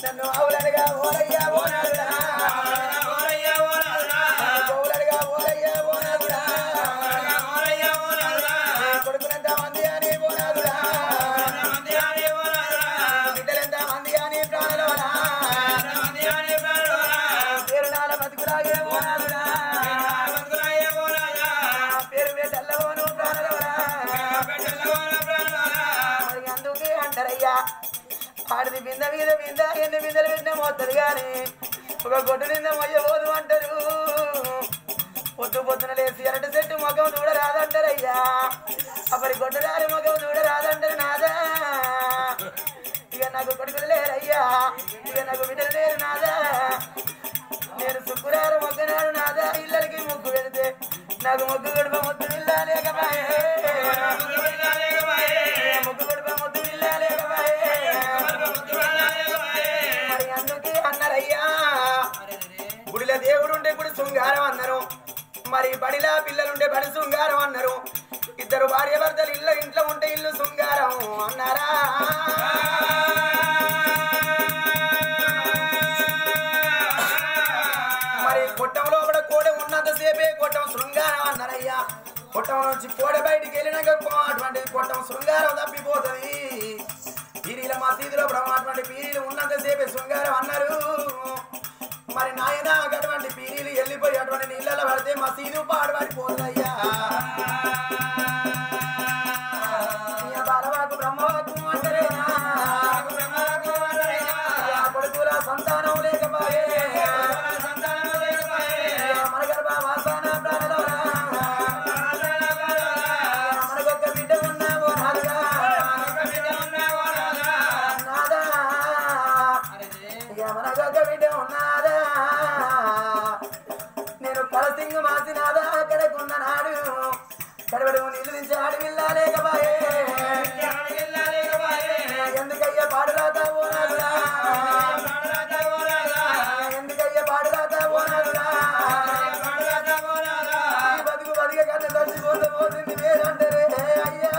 నన్ను ఆవులడిగా ఓరయ్యా ఓనాదుడా గోవులడిగా ఓరయ్యా ఓనాదుడా కొడుకునంత మంది అని ఓనాదుడా బిడ్డలెంత మంది అని ప్రాణలవనా పేరు నాల బతుకులాగే ఓనాదుడా పేరు వేటల్లవోను ప్రాణలవనా మరి అందుకే అంటారయ్యా ఆడిది బింద మీద బింద ఎన్ని బిందెలు పెట్టినా మోత్తరు గాని ఒక గొడ్డు నింద మొయ్యబోదు అంటారు పొద్దు పొద్దున లేచి అరటి చెట్టు ముఖం చూడరాదంటారయ్యా అప్పటి గొడ్డుదారి ముఖం చూడరాదంటారు నాదా ఇక నాకు కొడుకులు లేరయ్యా ఇక నాకు బిడ్డలు లేరు నాదా నేను శుక్రవారం మొగ్గనాడు నాదా ఇళ్ళకి ముగ్గు పెడితే నాకు ముగ్గు గడుప ముద్దు ఇల్లా లేకపాయే ముగ్గు గడుప ముద్దు ఇల్లా లేకపాయే మరి అందుకే అన్నారయ్యా గుడిలో దేవుడు ఉంటే గుడి శృంగారం అన్నారు మరి బడిలా పిల్లలుంటే బడి శృంగారం అన్నారు ఇద్దరు భార్య భర్తలు ఇల్లు ఇంట్లో ఉంటే ఇల్లు శృంగారం అన్నారా మరి కొట్టం లోపల కోడ ఉన్నంతసేపే కొట్టం శృంగారం అన్నారయ్యా కొట్టం నుంచి కోడ బయటికి వెళ్ళినాక కో- అటువంటి కొట్టం శృంగారం తప్పిపోతుంది పీరీల మసీదులో బ్రహ్మ అటువంటి పీరీలు ఉన్నంతసేపే శృంగారం అన్నారు మరి నాయన అటువంటి పీరీలు వెళ్ళిపోయి అటువంటి నీళ్ళలో పడితే మసీదు పాడుపడిపోతుందయ్యా ఇక బాలవాకు బ్రహ్మవాకు అంటారేనా? ఇక కొడుకుల సంతానం లేకపోయే మనగర్భ వాసన ప్రాణలోనా? మనకొక్క బిడ్డ ఉన్నావో నాలుగా నాదా ఇక మనకొక్క బిడ్డ ఉన్నాదా నేను కలసింగు మాసినాదా అక్కడకున్న నాడు కడవడు నీళ్ళు నుంచి అడవిల్లా లేకపోయే ఎందుకయ్యా పాడురాతా ఓనాదురా ఎందుకయ్యా పాడురాతా ఓనాదురా ఈ బతుకు బతిక కన్న చచ్చిపోతే పోతుంది వేరంటారే అయ్యా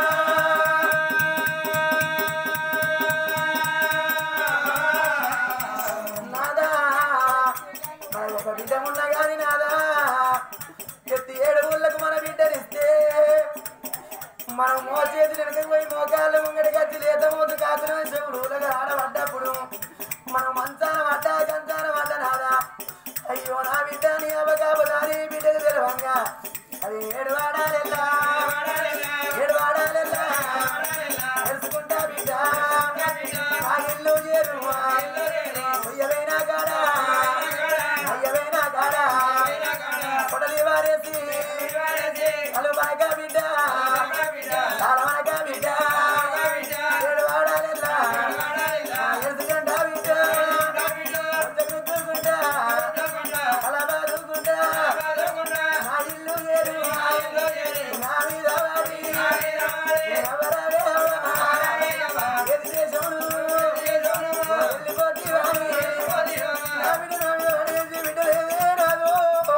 నాదా మరి ఒక బిడ్డ ఉన్నా గాని నాదా ఎత్తి ఏడు ఊళ్ళకు మన బిడ్డనిస్తే మనం మోచేతి వెనకకి పోయి మోకాళ్ళు ముంగడి కచ్చి లేత మోతు కాకున చెవులుగా ఆడబడ్డప్పుడు మనం మంచాన పడ్డా కంచాన పడ్డ నాదా అయ్యో నా బిడ్డ నీ అవకాపదాని బిడ్డకు తెలవంగా అది ఏడు వాడాలెల్లా ఏడు వాడాలెల్లా తెలుసుకుంటా బిడ్డ నా ఇల్లు చేరువా అయ్యవైనా కాడా అయ్యవైనా కాడా కొడలి వారేసి కలుబాగా బిడ్డ తాళమనగా బిడ్డ ఏడు వాడాలెల్లా ఎదుగంట బిడ్డ గుద్దుకుంటా కలబాదుకుంటా నా ఇల్లు చేరు నా మీద వాడి ఎవరవే ఎది చేసోను వెళ్ళిపోతే వాడి నా బిడ్డ నా మీద వాడేసి బిడ్డ లేదే రాదు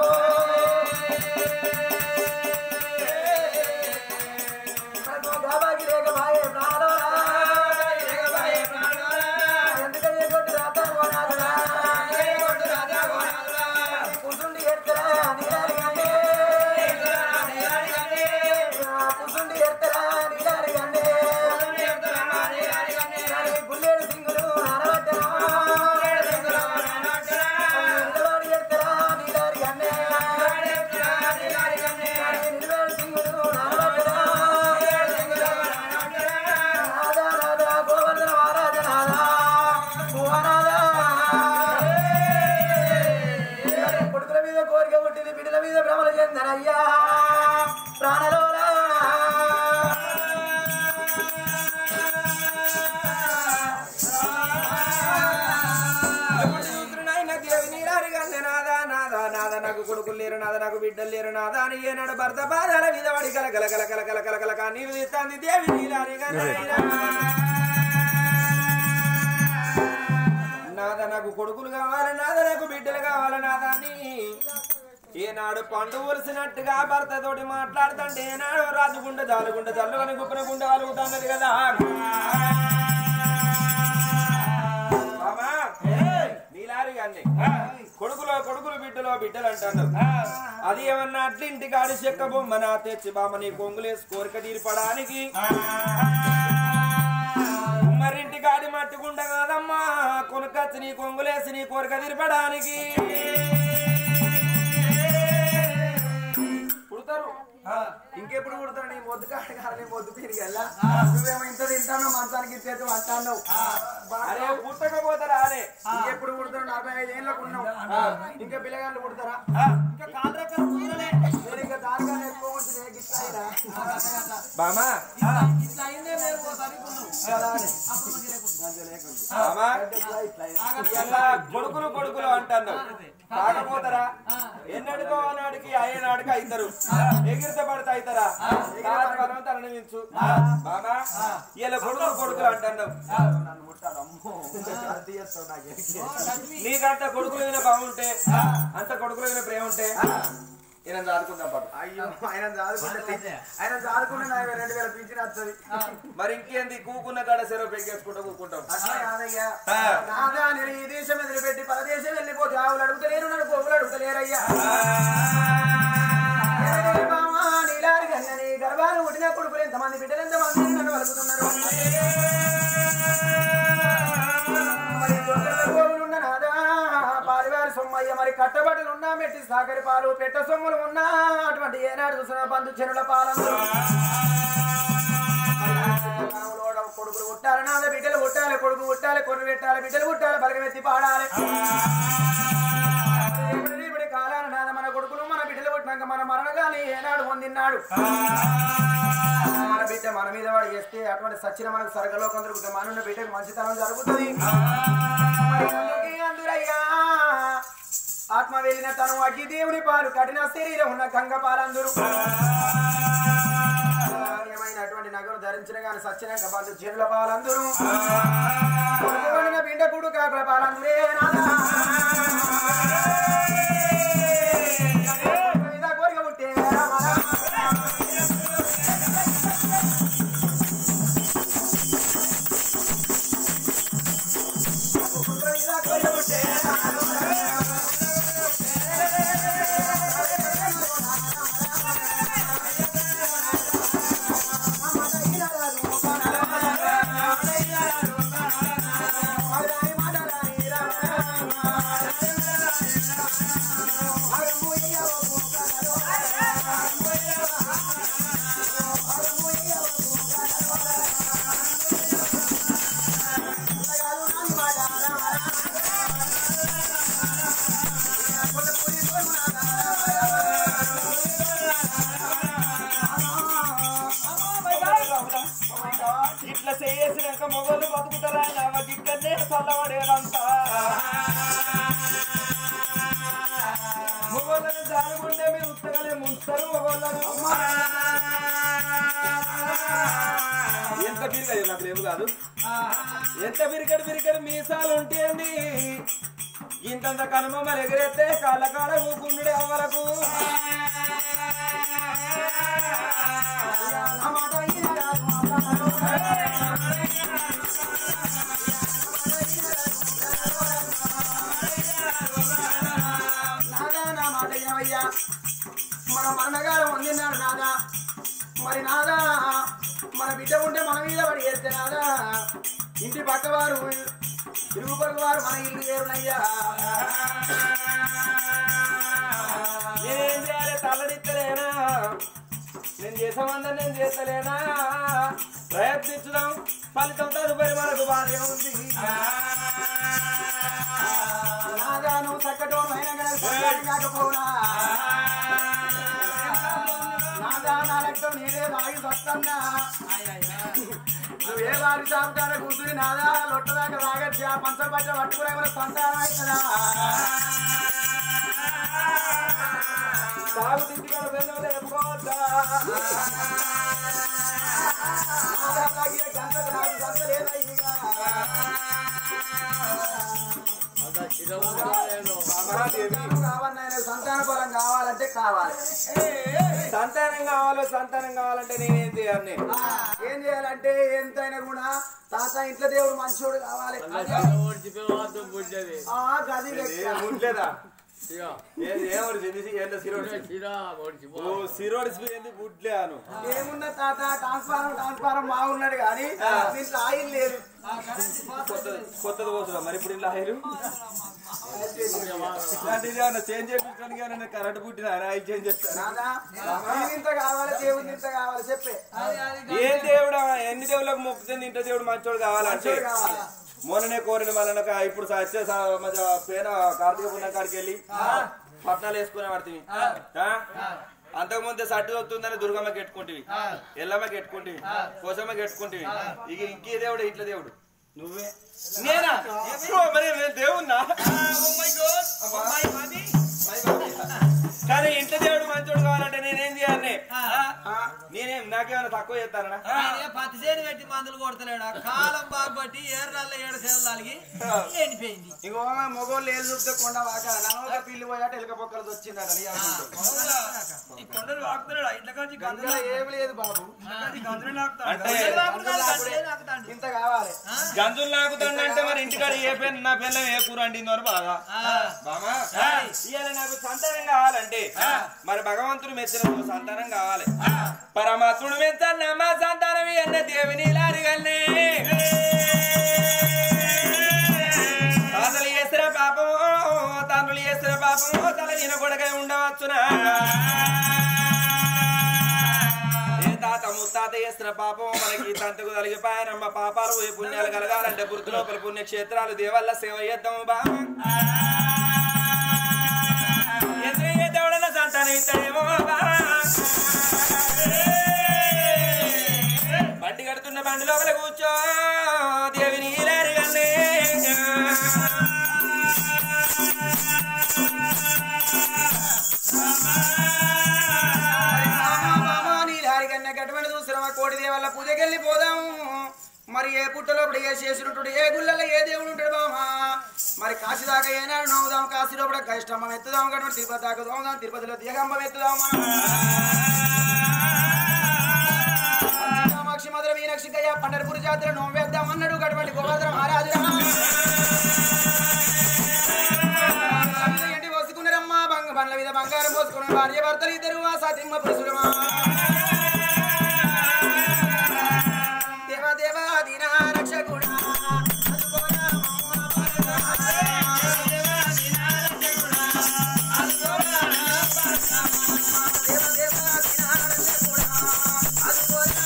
మనకు గాబాకి లేక బాయే ప్రాణాలోనా ఎందుకని కొట్టు రాతా పోనాదురా కూసుండి ఎత్తరా నీరారి గండే కూసుండి ఎత్తరా నీరారి గండే కానీ గుల్లేడు సింగులు ఆనబట్టరా నిలబడి ఎత్తరా నీరారి గండే కానీ నిలబడి సింగులు ఆనబట్టరా నాదా నాదా గోవర్ధన మహారాజ నాదా భువనాదా కొడుకుల మీద కోరిక పుట్టింది బిడ్డల మీద భ్రమలు చెందనయ్యా ప్రాణలోలా నాకు కొడుకులు లేరు నాద నాకు బిడ్డలు లేరు నాదా అని ఏనాడు భర్త బాధాల మీద వాడి కల కల కల కల కల కల కల కల నీళ్ళు తీస్తాంది దేవి నీలారి నాద నాకు కొడుకులు కావాలి నాద నాకు బిడ్డలు కావాలి నాదా అని ఏనాడు పండు ఒలిసినట్టుగా భర్త తోటి మాట్లాడుతుంటే ఏనాడు రాజుగుండ జాలుగుండ జల్లుగని గుప్పన గుండె అలుగుతున్నది కదా బాబా కొడుకులో కొడుకులు బిడ్డలో బిడ్డలు అంటాను అది ఏమన్నా అట్లింటి కాడి చెక్క బొమ్మ నా తెచ్చి బామ్మ నీ కొంగులేసి కోరిక తీర్పడానికి మరింటి కాడి మట్టుకుంట కాదమ్మా కొనుకచ్చి నీ కొంగులేసి నీ కోరిక తీర్పడానికి పుడతారు ఇంకెప్పుడు కుడతాడు నీ మొద్దు కాడ కాదు నీ మొద్దు తిరిగి వెళ్ళా నువ్వేమో ఇంత తింటాను మంచానికి ఇచ్చేది అంటాను అరే పుట్టకపోతారా అరే ఇంకెప్పుడు కుడతాడు నలభై ఐదు ఏళ్ళకు ఉన్నావు ఇంకా పిల్లగాళ్ళు కుడతారా ఇంకా కాలు రెక్కలు కుదరలే నేను ఇంకా దానిగా ఎక్కువ ఉంటుంది గిట్లా బామా ఇట్లా అయిందే మేము ఓసారి కొన్నాం. అప్పుడు మంచిగా లేకుండా. బామా ఇలా కొడుకులు కొడుకులు అంటాను కాకపోతారా ఎన్నడుకో నాడికి అయ్యే నాడికి అవుతారు ఎగిరిత పడితే అవుతారా మనం తనని మించు బామా ఇలా కొడుకులు కొడుకులు అంటున్నావు నన్ను ముట్టాడు అమ్మో అది చేస్తావు నాకు నీకంత కొడుకులు మీద బాగుంటే అంత కొడుకుల మీద ప్రేమ ఉంటే ఈయన దాడుకుందాం పాటు అయ్యో ఆయన చదువుకుంటే ఆయన చదువుకుంటే నాకు రెండు వేల పింఛన్ వస్తుంది మరి ఇంకేంది కూకున్న కాడ సెరవు పెగ్గేసుకుంటా కూకుంటాం అట్లా కాదయ్యా ఆ. నాదా నేను ఈ దేశం ఎదిలిపెట్టి పరదేశం వెళ్ళిపోతే ఆవులు అడుగుతలేరు నన్ను గోవులు అడుగుతలేరయ్యా ఏ మామా, నీలారి గన్నని గర్భాలు పుట్టిన కొడుకులు ఎంతమంది బిడ్డలు ఎంతమంది నన్ను వలుకుతున్నారు మరి దొంగల గోవులున్న నాదా పారివారి సొమ్మయ్య మరి కట్టబడులు ఉన్నా మెట్టి సాగరి పాలు పెట్ట సొమ్ములు ఉన్నా అటువంటి ఏనాడు చూసిన బంధు చెనుల పాలందరూ మనవలోడ కొడుకులు పుట్టాలి నాద బిడ్డలు పుట్టాలి కొడుకు పుట్టాలి కొర్రు పెట్టాలి బిడ్డలు పుట్టాలి బలగమెత్తి పాడాలి ఇప్పుడు రేపటి కాలాన నాద మన కొడుకులు మన బిడ్డలు పుట్టినాక మన మరణగాని ఏనాడు పొందిన్నాడు మన బిడ్డ మన మీద వాడు చేస్తే అటువంటి సచ్చిన మనకు సరగలోకం దొరుకుతుంది మన బిడ్డకు మంచితనం జరుగుతుంది మరి అందుకే అందురయ్యా ఆత్మ వెళ్ళిన తను అగ్గి దేవుని పాలు కఠిన శరీరం ఉన్న గంగ పాలందురు ఏమైనటువంటి నగరు ధరించిన గాని సచ్చినాక బంధు జనుల పాలందురు కొడుకువడిన బిడ్డ కుడు కాకుల పాలందురే నాదా. మీద కోరిక పుట్టే రామ రామ. కొడుకుల మీద కోరిక పుట్టే రామ రామ. ఇట్లా చేసినాక మొగలు బతుకుతారా నాకు ఇక్కడనే చల్లబడేదంతా మొగోళ్ళని జారుకుంటే మీరు ఉత్తగానే ముంచుతారు మొగోళ్ళను ఎంత బిరిగది నాకు లేవు కాదు ఎంత బిరికడు బిరికడు మీసాలు ఉంటేంది ఇంతంత కనుమమ్మలు ఎగిరెత్తే కాళ్ళ కాడ ఊకుండు అవ్వలకు నాదా నా మాట వినవయ్యా మన మరణగారం వందినాడు నాదా మరి నాదా మన బిడ్డ ఉంటే మన మీద పడి చేస్తే నాదా ఇంటి పక్కవారు ఇరుగు పరుగు వారు మన ఇల్లు చేరునయ్యా నేనేం చేయాలి తల్లడిత్తలేనా నేను చేసామందా నేను చేస్తలేనా ప్రయత్నించుదాం ఫలితం తదుపరి మనకు భార్య ఉంది నాదా నువ్వు చక్కటో కాకపోనా నాదా నా రక్తం నీరే తాగి సత్తన్నా నువ్వే వారి చాపుకాడ కూర్చుని నాదా లొట్టదాకా తాగచ్చి ఆ పంచ పట్ట పట్టుకునే మన సంతానం అవుతుందా సాగు తింటికాడ వెన్ను లేకపోవద్దా నాదా తాగిన గంటకు నాకు గంట లేదయ్యిగా. సంతానం కావాలన్నాయన సంతాన ఫలం కావాలంటే కావాలి సంతానం కావాలో సంతానం కావాలంటే నేనేం చేయాలి ఏం చేయాలంటే ఎంతైనా కూడా తాత ఇంట్లో దేవుడు మంచోడు కావాలి ఆ గది లెక్క. ముట్లేదా ఏది ఏమడు చెంది ఏంటో సిరోడు ఓ సిరోడు ఏంది బుడ్లే అను ఏమున్నా తాత ట్రాన్స్ఫారం ట్రాన్స్ఫారం బాగున్నాడు కానీ దీంట్లో ఆయిల్ లేదు కొత్తది కొత్తది పోతున్నా మరి ఇప్పుడు ఇలా ఆయిల్ ఇలాంటిది ఏమన్నా చేంజ్ చేయించడానికి ఏమన్నా కరెంట్ పుట్టిన ఆయిల్ చేంజ్ చేస్తాను నాదా నీకు ఇంత కావాలి దేవుడికి ఇంత కావాలి చెప్పే ఏ దేవుడు ఎన్ని దేవుళ్ళకు మొక్కుతుంది ఇంట దేవుడు మంచోడు కావాలంటే మంచోడు కావాలి. మొన్ననే కోరిన వాళ్ళని ఇప్పుడు వచ్చే స- మధ్య పేన కార్తీక పుణ్యం కాడికి వెళ్ళి పట్నాలు వేసుకునే పడుతుంది అంతకుముందే సట్టు వస్తుందని దుర్గమ్మ కెట్టుకుంటివి ఎల్లమ్మ కెట్టుకుంటివి కోసమ్మ కెట్టుకుంటివి ఇక ఇంకే దేవుడు ఇట్ల దేవుడు నువ్వే నేనా ఎప్పుడో మరి నేను దేవున్నా కానీ ఇంట్లో దేవుడు మంచోడు కావాలంటే నేనేం చేయాలి నేనేం నాకేమైనా తక్కువ చేస్తానా ఆయనే పత్తి చేను పెట్టి మందులు కొడతలేడా కాలం బాగుపట్టి ఏర్రల్ల ఏడు సేలు తలిగి ఎండిపోయింది ఇంకో మొగోళ్ళు ఏళ్ళు చూపితే కొండ వాకాల నలభై పిల్లి పోయాట ఎలుక పొక్కలతో వచ్చిందట నీ అనుకుంటూ. ఈ కొండలు వాకుతున్నాడా ఇంట్లో కాచి గంగలో ఏమి లేదు బాబు అంటే ఇంత కావాలి గంజులు నాకుతాడంటే మరి ఇంటికాడ ఏ పెన్ నా పిల్ల ఏ కూర అండిందో అని బాధ బామా ఇవాళ నాకు సంతానం కావాలంటే మరి భగవంతుడు మెచ్చిన ఓ సంతానం కావాలి పరమాత్ముడు మెచ్చన్న మా సంతానం అన్న దేవుని లారిగల్ని తాతలు చేసిన పాపం తండ్రులు చేసిన పాపం తల ఈయన కొడకై ఉండవచ్చునా ఏ తాత ముత్తాత చేసిన పాపం మనకి తంతకు కలిగిపోయానమ్మ పాపాలు పోయి పుణ్యాలు కలగాలంటే గుర్తు లోపల పుణ్యక్షేత్రాలు దేవల్ల సేవ చేద్దాము బామ ఎందుకు దేవుడన్న సంతానం ఇస్తాడేమో బామ బండి కడుతున్న బండి లోపల కూర్చో దేవిని లేరుగల్నే నీలారికన్నా గటువంటి చూసిన కోడి దేవల్ల పూజకి వెళ్ళి పోదాము మరి ఏ పుట్టలో ఇప్పుడు ఏ శేషుడు ఏ గుళ్ళలో ఏ దేవుడు ఉంటాడు బామా మరి కాశీ దాకా ఏనాడు నవ్వుదాం కాశీలో కూడా కష్టమ్మం ఎత్తుదాం గటువంటి తిరుపతి దాకా దోదాం తిరుపతిలో దిగంబం ఎత్తుదాం కామాక్షి మధుర మీనాక్షి గయ్య పండరపూరి జాతర నోం వేద్దాం అన్నాడు గటువంటి గోవర్ధన మహారాజు ఎండి పోసుకున్నారమ్మా బంగ బండ్ల మీద బంగారం పోసుకున్న భార్య భర్తలు ఇద్దరు ఆ సతిమ్మ పురుషులమా దేవా దేవా దీనా రక్షకుడా అందుకోరా మమ్మ దేవా దేవా దీనా రక్షకుడా అందుకోరా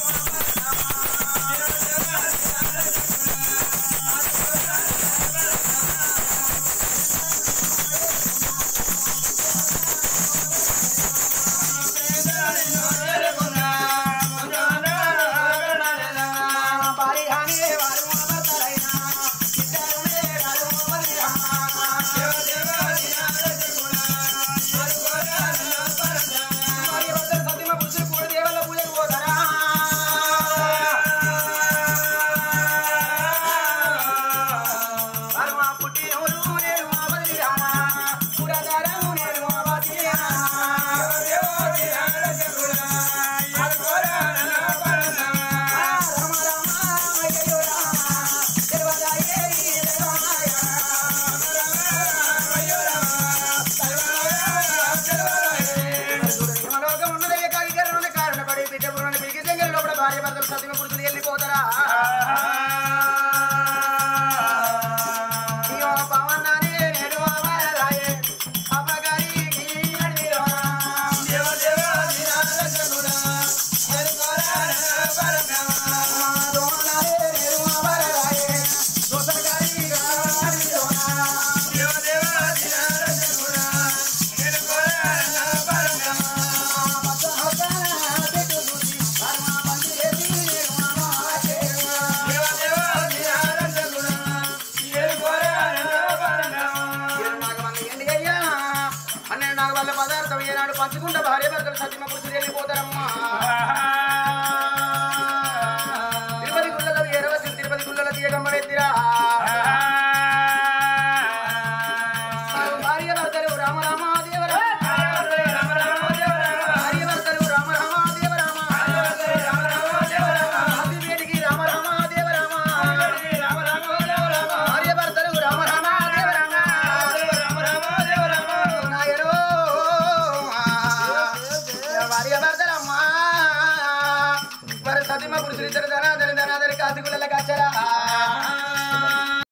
భార్య భర్తలు సతిమ పురుషులు వెళ్ళిపోతారా అయ్యో పవనానే నేడు అమరాయే అపగారికి అడిగిరా దేవ దేవ దినాలకుడా ఎరుకోరాన పరమా దోనారే నేడు అమరాయే దోసగారి గాడిరోనా దేవ దేవ దినాలకుడా ఎరుకోరాన పరమా పతహతాన బిటుసి పరమా పండిరేసి నేడు అమరాయే దేవ దేవ దినాలకుడా పన్నెండు నాలుగు వాళ్ళ పదార్థం ఏనాడు పంచుకుంటే భార్య భర్తలు సత్యమ పురుషులు వెళ్ళిపోతారమ్మా తిరుపతి గుళ్ళలో ఎరవచ్చు తిరుపతి గుళ్ళలో తీయగమ్మ ఎత్తిరా భార్య భర్తలు రామ రామ దేవరా భార్య భర్తలు మా పురుషులు ఇద్దరు ధనాధరి ధనాధరి కాశీకుల